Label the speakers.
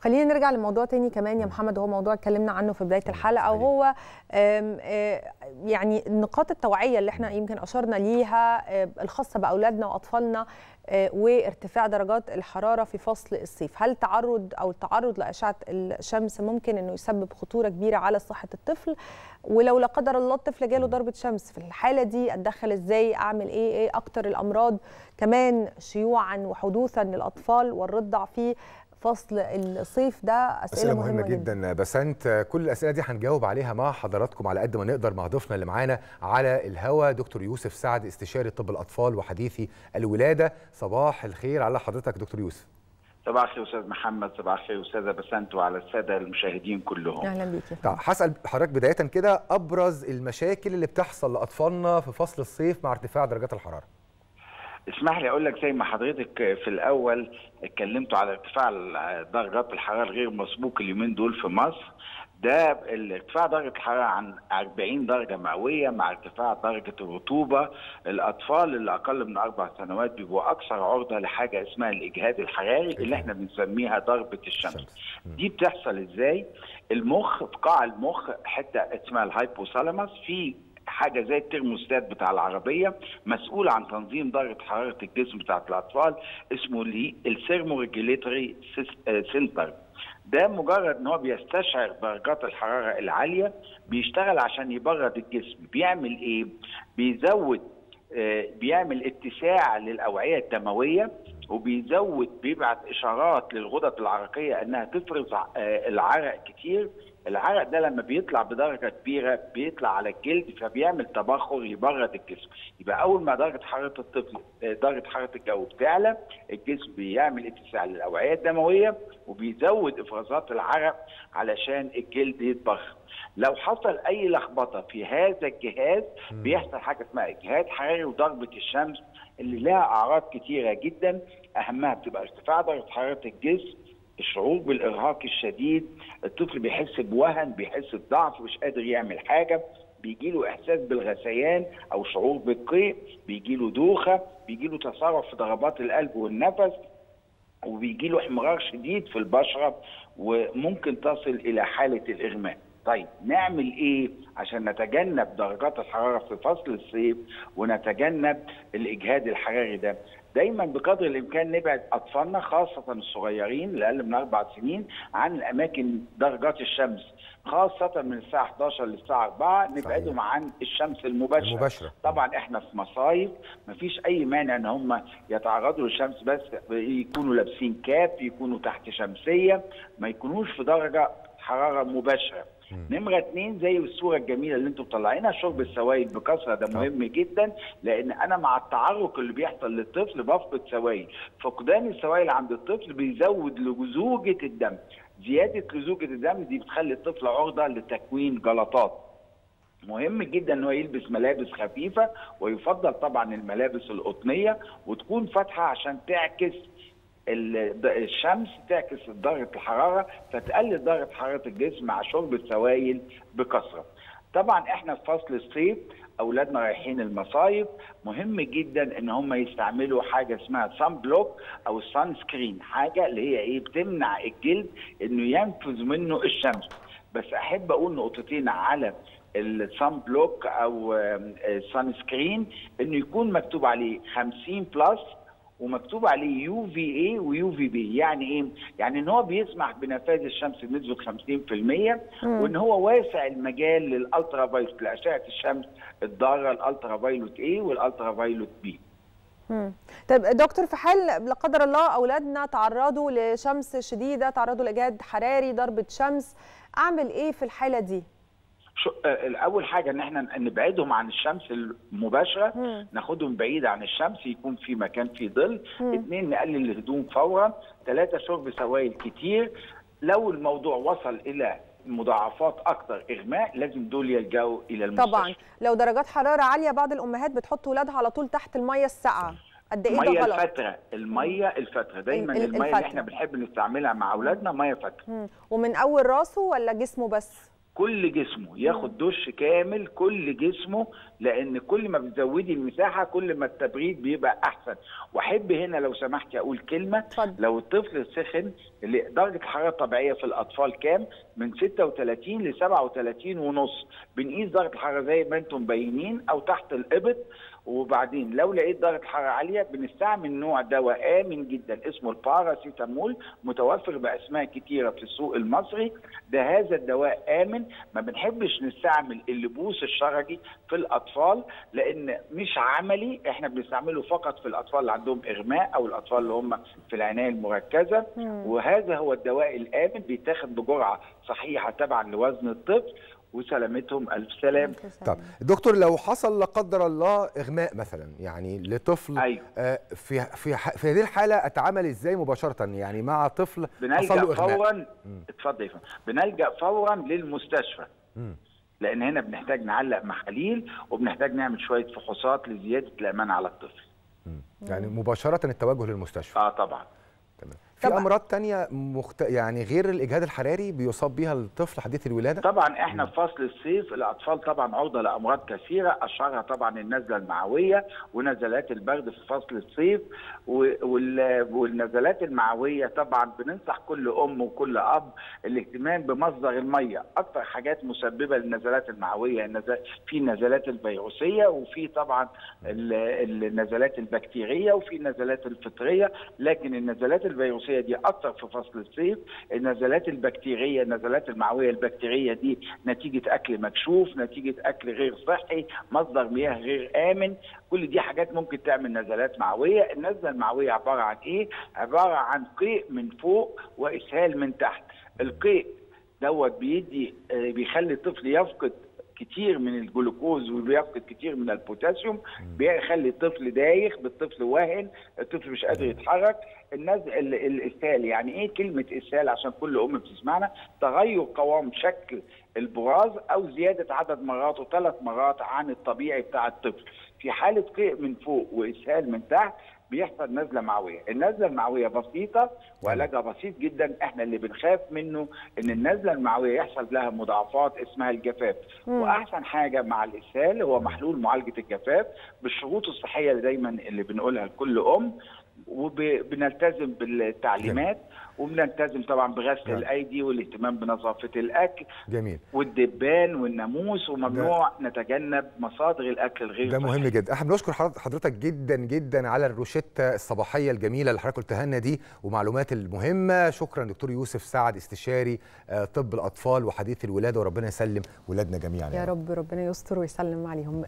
Speaker 1: خلينا نرجع لموضوع تاني كمان يا محمد وهو موضوع اتكلمنا عنه في بدايه الحلقه وهو آم، آه، يعني نقاط التوعيه اللي احنا يمكن اشرنا ليها آه، الخاصه باولادنا واطفالنا آه، وارتفاع درجات الحراره في فصل الصيف هل تعرض او التعرض لاشعه الشمس ممكن انه يسبب خطوره كبيره على صحه الطفل ولو لا قدر الله الطفل جاله ضربه شمس في الحاله دي اتدخل ازاي اعمل ايه ايه اكتر الامراض كمان شيوعا وحدوثا للاطفال والرضع في فصل الصيف ده اسئله,
Speaker 2: أسئلة مهمة جدا بسنت كل الأسئلة دي هنجاوب عليها مع حضراتكم على قد ما نقدر مع ضيفنا اللي معانا على الهوا دكتور يوسف سعد استشاري طب الأطفال وحديثي الولادة صباح الخير على حضرتك دكتور يوسف
Speaker 3: صباح الخير استاذ محمد صباح الخير استاذه بسنت وعلى الساده المشاهدين كلهم
Speaker 1: اهلا بيك
Speaker 2: طيب هسأل حضرتك بداية كده أبرز المشاكل اللي بتحصل لأطفالنا في فصل الصيف مع ارتفاع درجات الحرارة
Speaker 3: اسمح لي اقول لك زي ما حضرتك في الاول اتكلمتوا على ارتفاع درجات الحراره الغير مسبوق اليومين دول في مصر ده ارتفاع درجه الحراره عن 40 درجه مئويه مع ارتفاع درجه الرطوبه الاطفال اللي اقل من اربع سنوات بيبقوا اكثر عرضه لحاجه اسمها الاجهاد الحراري اللي احنا بنسميها ضربه الشمس دي بتحصل ازاي المخ في قاع المخ حته اسمها الهايبوثالاموس في حاجه زي الترموستات بتاع العربيه مسؤول عن تنظيم درجه حراره الجسم بتاعت الاطفال اسمه السيرمو ريجوليتوري سنتر ده مجرد ان هو بيستشعر درجات الحراره العاليه بيشتغل عشان يبرد الجسم بيعمل ايه بيزود آه بيعمل اتساع للاوعيه الدمويه وبيزود بيبعت اشارات للغدد العرقيه انها تفرز آه العرق كتير العرق ده لما بيطلع بدرجه كبيره بيطلع على الجلد فبيعمل تبخر يبرد الجسم يبقى اول ما درجه حراره الطفل درجه حراره الجو بتعلى الجسم بيعمل اتساع للاوعيه الدمويه وبيزود افرازات العرق علشان الجلد يتبخر لو حصل اي لخبطه في هذا الجهاز بيحصل حاجه اسمها اجهاد حراري وضربه الشمس اللي لها اعراض كتيره جدا اهمها بتبقى ارتفاع درجه حراره الجسم الشعور بالارهاق الشديد الطفل بيحس بوهن بيحس بضعف مش قادر يعمل حاجه بيجي له احساس بالغثيان او شعور بالقيء بيجي له دوخه بيجي له تسارع في ضربات القلب والنفس وبيجي له احمرار شديد في البشره وممكن تصل الى حاله الاغماء طيب نعمل ايه عشان نتجنب درجات الحراره في فصل الصيف ونتجنب الاجهاد الحراري ده دايما بقدر الامكان نبعد اطفالنا خاصه الصغيرين اللي اقل من اربع سنين عن الاماكن درجات الشمس خاصة من الساعة 11 للساعة 4 نبعدهم عن الشمس المباشرة.
Speaker 2: المباشرة
Speaker 3: طبعا احنا في مصايف مفيش أي مانع إن هم يتعرضوا للشمس بس يكونوا لابسين كاب يكونوا تحت شمسية ما يكونوش في درجة حرارة مباشرة. نمرة اتنين زي الصورة الجميلة اللي انتم مطلعينها شرب السوائل بكثرة ده مهم جدا لأن أنا مع التعرق اللي بيحصل للطفل بفقد سوائل، فقدان السوائل عند الطفل بيزود لزوجة الدم، زيادة لزوجة الدم دي بتخلي الطفل عرضة لتكوين جلطات. مهم جدا ان هو يلبس ملابس خفيفه ويفضل طبعا الملابس القطنيه وتكون فاتحه عشان تعكس الشمس تعكس درجه الحراره فتقلل درجه حراره الجسم مع شرب السوائل بكثره. طبعا احنا في فصل الصيف اولادنا رايحين المصايف مهم جدا ان هم يستعملوا حاجه اسمها سان بلوك او سان سكرين حاجه اللي هي ايه بتمنع الجلد انه ينفذ منه الشمس بس احب اقول نقطتين على السان بلوك او سان سكرين انه يكون مكتوب عليه 50 بلس ومكتوب عليه يو في اي ويو في بي يعني ايه يعني ان هو بيسمح بنفاذ الشمس بنسبه 50% وان هو واسع المجال للالترا فايلوت لاشعه الشمس الضاره الالترا فايلوت اي والالترا فايلوت بي
Speaker 1: طيب دكتور في حال لا قدر الله اولادنا تعرضوا لشمس شديده تعرضوا لاجهاد حراري ضربه شمس اعمل ايه في الحاله دي
Speaker 3: اول حاجه ان احنا نبعدهم عن الشمس المباشره مم. ناخدهم بعيد عن الشمس يكون في مكان فيه ظل اثنين نقلل الهدوم فورا ثلاثه شرب سوائل كتير لو الموضوع وصل الى مضاعفات اكتر اغماء لازم دول يلجأوا الى المستشفى
Speaker 1: طبعا لو درجات حراره عاليه بعض الامهات بتحط ولادها على طول تحت الميه الساقعه قد ايه ده
Speaker 3: ميه
Speaker 1: غلط
Speaker 3: الفتره الميه الفتره دايما
Speaker 1: ال-
Speaker 3: الميه
Speaker 1: الفترة.
Speaker 3: اللي احنا بنحب نستعملها مع اولادنا ميه فتره
Speaker 1: مم. ومن اول راسه ولا جسمه بس
Speaker 3: كل جسمه ياخد دش كامل كل جسمه لان كل ما بتزودي المساحه كل ما التبريد بيبقى احسن واحب هنا لو سمحتي اقول كلمه
Speaker 1: اتفضل.
Speaker 3: لو الطفل سخن اللي درجه الحراره الطبيعيه في الاطفال كام من 36 ل 37 ونص بنقيس درجه الحراره زي ما انتم مبينين او تحت الابط وبعدين لو لقيت درجه الحراره عاليه بنستعمل نوع دواء امن جدا اسمه الباراسيتامول متوفر باسماء كتيره في السوق المصري ده هذا الدواء امن ما بنحبش نستعمل اللبوس الشرجي في الاطفال لان مش عملي احنا بنستعمله فقط في الاطفال اللي عندهم اغماء او الاطفال اللي هم في العنايه المركزه وهذا هو الدواء الامن بيتاخد بجرعه صحيحه تبعا لوزن الطفل وسلامتهم الف سلام
Speaker 2: طب دكتور لو حصل لا قدر الله اغماء مثلا يعني لطفل
Speaker 3: أيوة.
Speaker 2: آه، في في ح- في هذه الحاله اتعامل ازاي مباشره يعني مع طفل حصل
Speaker 3: بنلجا
Speaker 2: له اغماء
Speaker 3: فورا اتفضل يا فندم بنلجا فورا للمستشفى
Speaker 2: مم.
Speaker 3: لان هنا بنحتاج نعلق محاليل وبنحتاج نعمل شويه فحوصات لزياده الامان على الطفل
Speaker 2: مم. يعني مباشره التوجه للمستشفى
Speaker 3: اه طبعا
Speaker 2: تمام في
Speaker 1: طبعا.
Speaker 2: امراض تانية مخت... يعني غير الاجهاد الحراري بيصاب بيها الطفل حديث الولاده
Speaker 3: طبعا احنا في فصل الصيف الاطفال طبعا عرضه لامراض كثيره اشهرها طبعا النزله المعويه ونزلات البرد في فصل الصيف و- وال- والنزلات المعويه طبعا بننصح كل ام وكل اب الاهتمام بمصدر الميه اكثر حاجات مسببه للنزلات المعويه النز- في النزلات الفيروسيه وفي طبعا ال- النزلات البكتيريه وفي النزلات الفطريه لكن النزلات الفيروسيه دي اكثر في فصل الصيف النزلات البكتيريه النزلات المعويه البكتيريه دي نتيجه اكل مكشوف نتيجه اكل غير صحي مصدر مياه غير امن كل دي حاجات ممكن تعمل نزلات معويه النزله المعويه عباره عن ايه عباره عن قيء من فوق واسهال من تحت القيء دوت بيدي آه، بيخلي الطفل يفقد كتير من الجلوكوز وبيفقد كتير من البوتاسيوم بيخلي الطفل دايخ بالطفل واهن الطفل مش قادر يتحرك النز... ال- الاسهال يعني ايه كلمه اسهال عشان كل ام بتسمعنا تغير قوام شكل البراز او زياده عدد مراته ثلاث مرات عن الطبيعي بتاع الطفل في حاله قيء من فوق واسهال من تحت بيحصل نزله معويه، النزله المعويه بسيطه وعلاجها بسيط جدا، احنا اللي بنخاف منه ان النزله المعويه يحصل لها مضاعفات اسمها الجفاف، واحسن حاجه مع الاسهال هو محلول معالجه الجفاف بالشروط الصحيه اللي دايما اللي بنقولها لكل ام وبنلتزم بالتعليمات وبنلتزم طبعا بغسل
Speaker 2: نعم.
Speaker 3: الايدي والاهتمام بنظافه الاكل
Speaker 2: جميل
Speaker 3: والدبان والناموس وممنوع نتجنب مصادر الاكل الغير
Speaker 2: ده مهم
Speaker 3: صحية.
Speaker 2: جدا احنا بنشكر حضرت- حضرتك جدا جدا على الروشته الصباحيه الجميله اللي حضرتك قلتها لنا دي ومعلومات المهمه شكرا دكتور يوسف سعد استشاري آه، طب الاطفال وحديث الولاده وربنا يسلم ولادنا جميعا
Speaker 1: يا رب ربنا يستر ويسلم عليهم